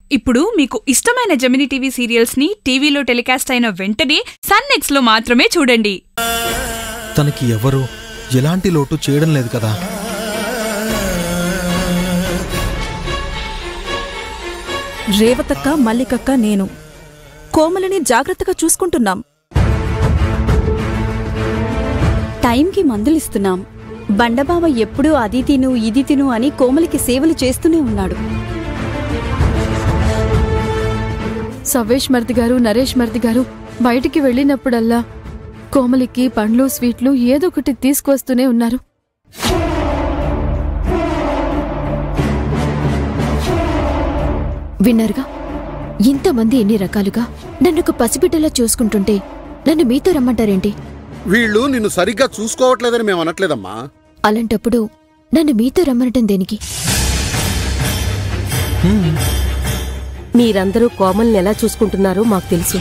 ఇప్పుడు మీకు ఇష్టమైన జమినీ టీవీ సీరియల్స్ ని టీవీలో టెలికాస్ట్ అయిన వెంటనే సన్ నెక్స్ట్ లో మాత్రమే చూడండి తనకి ఎవరు ఎలాంటి లోటు చేయడం లేదు కదా రేవతక్క మల్లికక్క నేను కోమలిని జాగ్రత్తగా చూసుకుంటున్నాం టైంకి మందులిస్తున్నాం బండబావ ఎప్పుడూ అది తిను ఇది తిను అని కోమలికి సేవలు చేస్తూనే ఉన్నాడు సవేష్ మర్ది గారు నరేష్ మర్ది గారు బయటికి వెళ్ళినప్పుడల్లా కోమలికి పండ్లు స్వీట్లు ఏదో ఒకటి తీసుకువస్తూనే ఉన్నారు విన్నారుగా ఇంతమంది ఎన్ని రకాలుగా నన్నొక పసిబిడ్డలా చూసుకుంటుంటే నన్ను మీతో రమ్మంటారేంటి వీళ్ళు నిన్ను సరిగ్గా చూసుకోవట్లేదని మేము అనట్లేదమ్మా అలాంటప్పుడు నన్ను మీతో రమ్మనటం దేనికి మీరందరూ కోమల్ని ఎలా చూసుకుంటున్నారో మాకు తెలుసు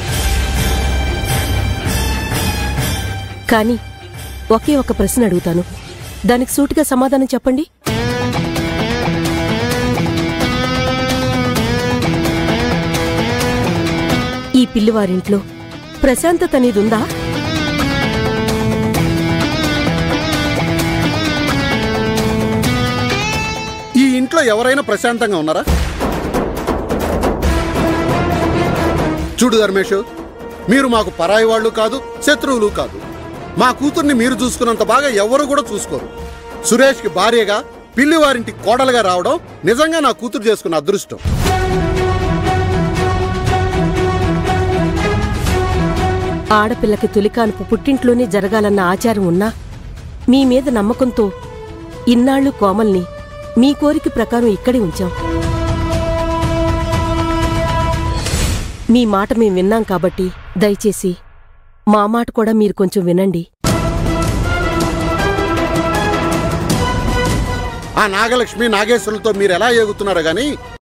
కానీ ఒకే ఒక ప్రశ్న అడుగుతాను దానికి సూటిగా సమాధానం చెప్పండి ఈ పిల్లివారింట్లో ప్రశాంతత అనేది ఉందా ఈ ఇంట్లో ఎవరైనా ప్రశాంతంగా ఉన్నారా చూడు ధర్మేష్ మీరు మాకు పరాయి వాళ్ళు కాదు శత్రువులు కాదు మా కూతుర్ని మీరు చూసుకున్నంత బాగా ఎవరు కూడా చూసుకోరు సురేష్కి భార్యగా పిల్లివారింటి కోడలుగా రావడం నిజంగా నా కూతురు చేసుకున్న అదృష్టం ఆడపిల్లకి తొలికానుపు పుట్టింట్లోనే జరగాలన్న ఆచారం ఉన్నా మీ మీద నమ్మకంతో ఇన్నాళ్ళు కోమల్ని మీ కోరిక ప్రకారం ఇక్కడే ఉంచాం మీ మాట మేం విన్నాం కాబట్టి దయచేసి మా మాట కూడా మీరు కొంచెం వినండి ఆ నాగలక్ష్మి నాగేశ్వరులతో మీరు ఎలా ఏగుతున్నారో గాని